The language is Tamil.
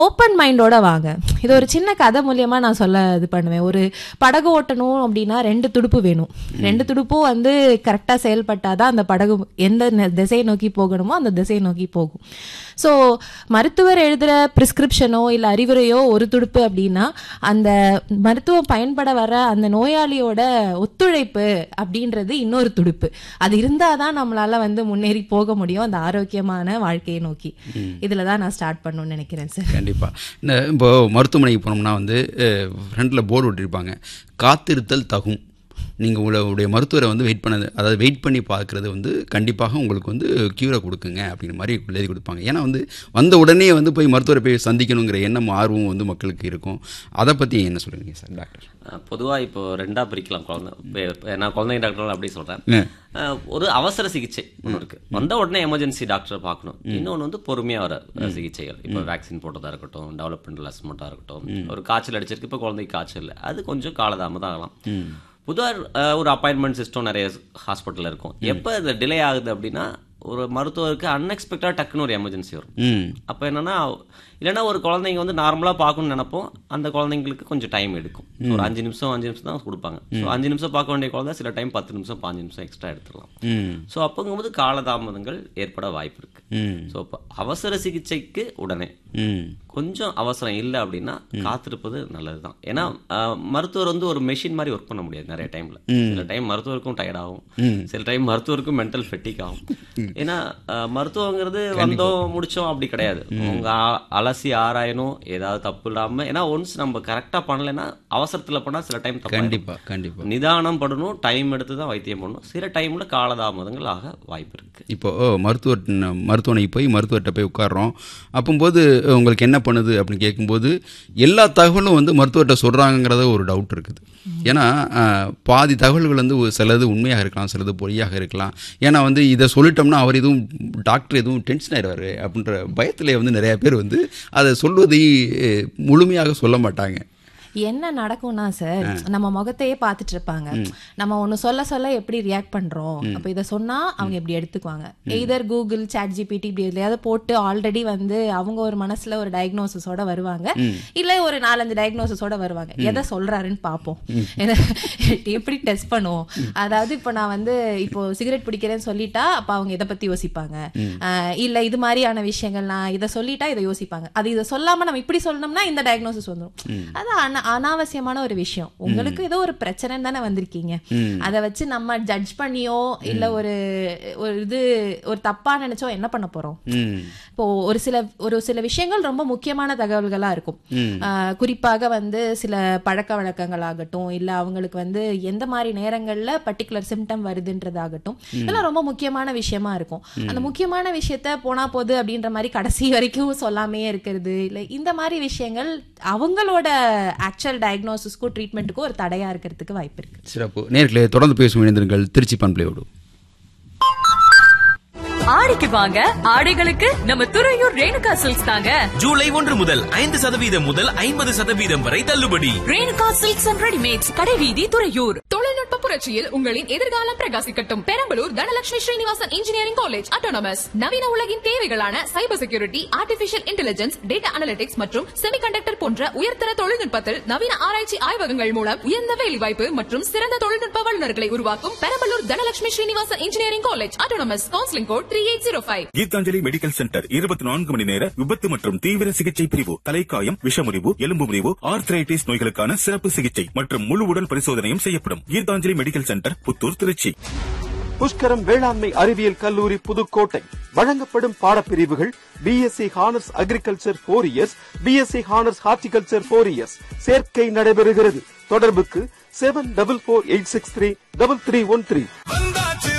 ஓப்பன் மைண்டோட வாங்க இது ஒரு சின்ன கதை மூலியமா நான் சொல்ல இது பண்ணுவேன் ஒரு படகு ஓட்டணும் அப்படின்னா ரெண்டு துடுப்பு வேணும் ரெண்டு துடுப்பும் வந்து கரெக்டா செயல்பட்டாதான் அந்த படகு எந்த ந- திசையை நோக்கி போகணுமோ அந்த திசையை நோக்கி போகும் ஸோ மருத்துவர் எழுதுற பிரிஸ்கிரிப்ஷனோ இல்லை அறிவுரையோ ஒரு துடுப்பு அப்படின்னா அந்த மருத்துவம் பயன்பட வர அந்த நோயாளியோட ஒத்துழைப்பு அப்படின்றது இன்னொரு துடுப்பு அது இருந்தாதான் நம்மளால வந்து முன்னேறி போக முடியும் அந்த ஆரோக்கியமான வாழ்க்கையை நோக்கி இதுல தான் நான் ஸ்டார்ட் பண்ணணும்னு நினைக்கிறேன் சார் கண்டிப்பாக இந்த இப்போ மருத்துவமனைக்கு போனோம்னா வந்து ஃப்ரண்டில் போர்டு ஒட்டியிருப்பாங்க காத்திருத்தல் தகும் நீங்கள் உங்களுடைய மருத்துவரை வந்து வெயிட் பண்ணது அதாவது வெயிட் பண்ணி பார்க்குறது வந்து கண்டிப்பாக உங்களுக்கு வந்து க்யூரை கொடுக்குங்க அப்படிங்கிற மாதிரி எழுதி கொடுப்பாங்க ஏன்னா வந்து வந்த உடனே வந்து போய் மருத்துவரை போய் சந்திக்கணுங்கிற எண்ணம் ஆர்வம் வந்து மக்களுக்கு இருக்கும் அதை பற்றி என்ன சொல்லுவீங்க சார் டாக்டர் பொதுவாக இப்போ ரெண்டாக பிரிக்கலாம் குழந்தை இப்ப- இப்ப நான் குழந்தைங்க டாக்டர் அப்படி சொல்கிறேன் ம். ஒரு அவசர சிகிச்சை ஒன்று இருக்கு வந்த உடனே எமர்ஜென்சி டாக்டரை பார்க்கணும் இன்னொன்று வந்து பொறுமையாக வர அஹ், சிகிச்சைகள் இப்போ வேக்சின் போட்டதாக இருக்கட்டும் டெவலப்மெண்டல் அசஸ்மெண்ட்டாக இருக்கட்டும் ஒரு காய்ச்சல் அடிச்சிருக்கு இப்போ குழந்தைக்கு காய்ச்சல் இல்லை அது கொஞ்சம் காலதாமதம் ஆகலாம் பொதுவாக ஒரு அப்பாயின்மெண்ட் சிஸ்டம் நிறைய ஹாஸ்பிட்டலில் இருக்கும் எப்போ இது டிலே ஆகுது அப்படின்னா ஒரு மருத்துவருக்கு அன்எக்ஸ்பெக்டடாக டக்குன்னு ஒரு எமர்ஜென்சி வரும் ம் அப்போ என்னன்னா இல்லைன்னா ஒரு குழந்தைங்க வந்து நார்மலாக பார்க்கணும்னு நினைப்போம் அந்த குழந்தைங்களுக்கு கொஞ்சம் டைம் எடுக்கும் ஒரு அஞ்சு நிமிஷம் அஞ்சு நிமிஷம் தான் கொடுப்பாங்க ஸோ அஞ்சு நிமிஷம் பார்க்க வேண்டிய குழந்தை சில டைம் பத்து நிமிஷம் பாஞ்சு நிமிஷம் எக்ஸ்ட்ரா எடுத்துடலாம் ம் ஸோ அப்போங்கும்போது காலதாமதங்கள் ஏற்பட வாய்ப்பு இருக்கு ம் ஸோ இப்போ அவசர சிகிச்சைக்கு உடனே ம் கொஞ்சம் அவசரம் இல்லை அப்படின்னா காத்திருப்பது நல்லதுதான் ஏன்னா அஹ், மருத்துவர் வந்து ஒரு மெஷின் மாதிரி ஒர்க் பண்ண முடியாது நிறைய டைம்ல சில டைம் மருத்துவருக்கும் டயர்ட் ஆகும் சில டைம் மருத்துவருக்கும் மென்டல் ஃபெட்டிக் ஆகும் ஏன்னா அஹ், மருத்துவங்கிறது வந்தோம் முடிச்சோம் அப்படி கிடையாது உங்க ஆ- அலசி ஆராயணும் ஏதாவது தப்பு இல்லாம ஏன்னா ஒன்ஸ் நம்ம கரெக்டா பண்ணலைன்னா அவசரத்துல பண்ணா சில டைம் தப்பு கண்டிப்பாக கண்டிப்பாக நிதானம் படணும் டைம் எடுத்து தான் வைத்தியம் பண்ணணும் சில டைம்ல காலதாமதங்கள் ஆக வாய்ப்பு இருக்கு இப்போ மருத்துவர் மருத்துவமனைக்கு போய் மருத்துவர்கிட்ட போய் உட்கார்றோம் அப்போம்போது உங்களுக்கு என்ன பண்ணுது அப்படின்னு கேட்கும்போது எல்லா தகவலும் வந்து மருத்துவர்கிட்ட சொல்கிறாங்கங்கிறத ஒரு டவுட் இருக்குது ஏன்னா அஹ், பாதி தகவல்கள் வந்து ஒரு சிலது உண்மையாக இருக்கலாம் சிலது பொய்யாக இருக்கலாம் ஏன்னா வந்து இதை சொல்லிட்டோம்னா அவர் எதுவும் டாக்டர் எதுவும் டென்ஷன் ஆயிடுவார் அப்படின்ற பயத்திலே வந்து நிறைய பேர் வந்து அதை சொல்வதை அஹ், முழுமையாக சொல்ல மாட்டாங்க என்ன நடக்கும்னா சார் நம்ம முகத்தையே பார்த்துட்டு இருப்பாங்க நம்ம ஒண்ணு சொல்ல சொல்ல எப்படி ரியாக்ட் பண்றோம் அப்ப இதை சொன்னா அவங்க எப்படி எடுத்துக்குவாங்க எய்தர் கூகுள் சாட் ஜிபிடி இப்படி எதுலையாவது போட்டு ஆல்ரெடி வந்து அவங்க ஒரு மனசுல ஒரு டயக்னோசிஸோட வருவாங்க இல்ல ஒரு நாலஞ்சு டயக்னோசிஸோட வருவாங்க எதை சொல்றாருன்னு பார்ப்போம் ஏன்னா, எப்படி டெஸ்ட் பண்ணுவோம் அதாவது இப்போ நான் வந்து இப்போ சிகரெட் பிடிக்கிறேன்னு சொல்லிட்டா அப்ப அவங்க இதை பத்தி யோசிப்பாங்க ஆஹ் இல்ல இது மாதிரியான விஷயங்கள் நான் இதை சொல்லிட்டா இதை யோசிப்பாங்க அது இதை சொல்லாம நம்ம இப்படி சொல்லணும்னா இந்த டயக்னோசிஸ் வந்துரும் அது அன- அனாவசியமான ஒரு விஷயம் உங்களுக்கு ஏதோ ஒரு பிரச்சனைன்னு தானே வந்திருக்கீங்க அதை வச்சு நம்ம ஜட்ஜ் பண்ணியோ இல்ல ஒரு ஒரு இது ஒரு தப்பா நினைச்சோ என்ன பண்ண போறோம் ம் இப்போ ஒரு சில ஒரு சில விஷயங்கள் ரொம்ப முக்கியமான தகவல்களா இருக்கும் ஆஹ் குறிப்பாக வந்து சில பழக்க வழக்கங்கள் ஆகட்டும் இல்ல அவங்களுக்கு வந்து எந்த மாதிரி நேரங்கள்ல பர்டிகுலர் சிம்டம் வருதுன்றதாகட்டும் இதெல்லாம் ரொம்ப முக்கியமான விஷயமா இருக்கும் அந்த முக்கியமான விஷயத்த போனா போது அப்படின்ற மாதிரி கடைசி வரைக்கும் சொல்லாமே இருக்கிறது இல்ல இந்த மாதிரி விஷயங்கள் அவங்களோட ஆக்சுவல் டயக்னோசிஸ்க்கும் ட்ரீட்மெண்ட்டுக்கும் ஒரு தடையா இருக்கிறதுக்கு வாய்ப்பு இருக்கு சிறப்பு நேர்களே தொடர்ந்து பேசும் இணைந்திருங்கள் திருச்சி பண்பிளையோடு ஆடிக்கு வாங்க ஆடைகளுக்கு நம்ம துறையூர் ரேணுகா சில்க்ஸ் தாங்க ஜூலை ஒன்று முதல் ஐந்து சதவீதம் முதல் ஐம்பது சதவீதம் வரை தள்ளுபடி ரேணுகா சில்க்ஸ் அண்ட் ரெடிமேட்ஸ் கடைவீதி துறையூர் தொழில்நுட்ப புரட்சியில் உங்களின் எதிர்காலம் பிரகாசிக்கட்டும் Perambalur Dhanalakshmi Srinivasan engineering college autonomous நவீன உலகின் தேவைகளான cyber security artificial intelligence data analytics மற்றும் செமிகண்டக்டர் போன்ற உயர்தர தொழில்நுட்பத்தில் நவீன ஆராய்ச்சி ஆய்வகங்கள் மூலம் உயர்ந்த வேலைவாய்ப்பு மற்றும் சிறந்த தொழில்நுட்ப வல்லுநர்களை உருவாக்கும் Perambalur Dhanalakshmi Srinivasan engineering college autonomous counselling code three eight zero five Geethanjali medical centre இருபத்தி நான்கு மணி நேர விபத்து மற்றும் தீவிர சிகிச்சை பிரிவு தலைக்காயம் விஷமுறிவு எலும்பு முறிவு ஆர்த்ரைட்டிஸ் நோய்களுக்கான சிறப்பு சிகிச்சை மற்றும் முழு உடல் பரிசோதனையும் செய்யப்படும் கீதாஞ்சலி மெடிக்கல் சென்டர் புத்தூர் திருச்சி புஷ்கரம் வேளாண்மை அறிவியல் கல்லூரி புதுக்கோட்டை வழங்கப்படும் பாடப்பிரிவுகள் BSc honours agriculture four years BSc honours horticulture four years சேர்க்கை நடைபெறுகிறது தொடர்புக்கு seven double four eight six three double three one three